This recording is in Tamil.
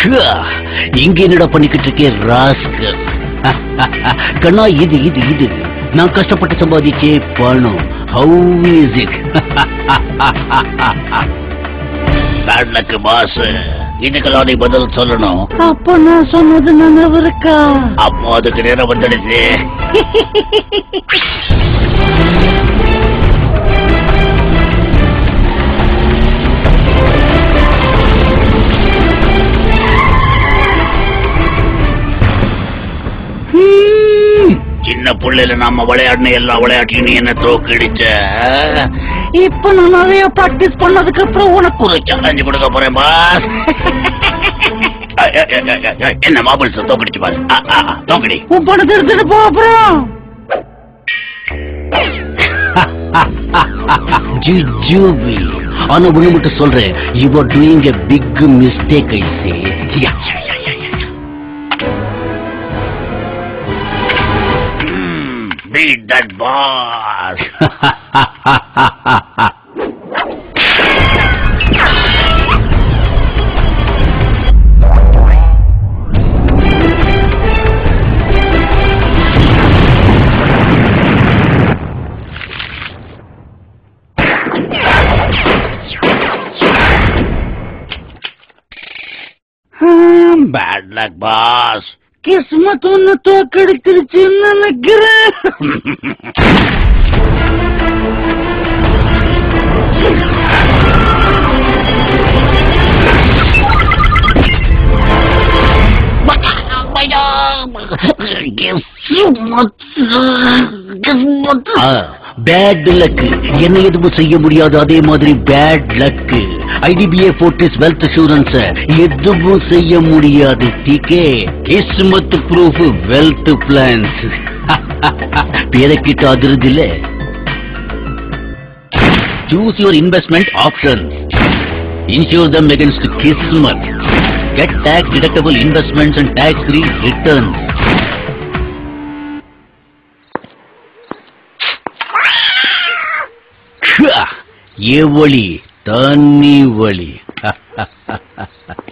ஷுவா, இங்க என்னடா பண்ணிக்கிட்டு இருக்கேன் ராஸ்கல் கண்ணா இது இது இது நான் கஷ்டப்பட்டு சம்பாதிச்சே பணம் how is it bad luck boss இதுக்கெல்லாம் நீ பதில் சொல்லணும் அப்ப நான் சொன்னது நினைவு இருக்கா அப்போ அதுக்கு நேரம் வந்துடுச்சு ஹம், சின்ன புள்ளையில நாம விளையாடின எல்லா விளையாட்டையும் நீ என்ன தோக்கடிச்ச இப்ப நான் நிறைய பிராக்டிஸ் பண்ணதுக்கு அப்புறம் உனக்கு ஒரு சேலஞ்சு கொடுக்க போறேன் பாஸ் என்ன மாபிள்ஸ் தோக்கடிச்சு பாரு ஆ, ஆ, ஆ, தோக்கடி உன் பணத்தை எடுத்துட்டு போ அப்புறம் ஜுஜுபி ஆனா ஒண்ணு மட்டும் சொல்றேன் you are doing a big mistake I say Beat that boss. Bad luck, boss. கிஸ்மத் ஒன்னு தோக்கடிச்சிருச்சுன்னு நினைக்கிறேன் பேட் லக் என்ன எதுவும் செய்ய முடியாது அதே மாதிரி bad luck IDBI Fortis wealth assurance எதுவும் செய்ய முடியாது டிகே கிஸ்மத் ப்ரூஃப் வெல்த் பிளான்ஸ் பேரக்கிட்ட அதிருது இல்ல choose your investment option insure them against கிஸ்மத் get tax deductible investments and tax free returns ஏ வழி தண்ணி வழி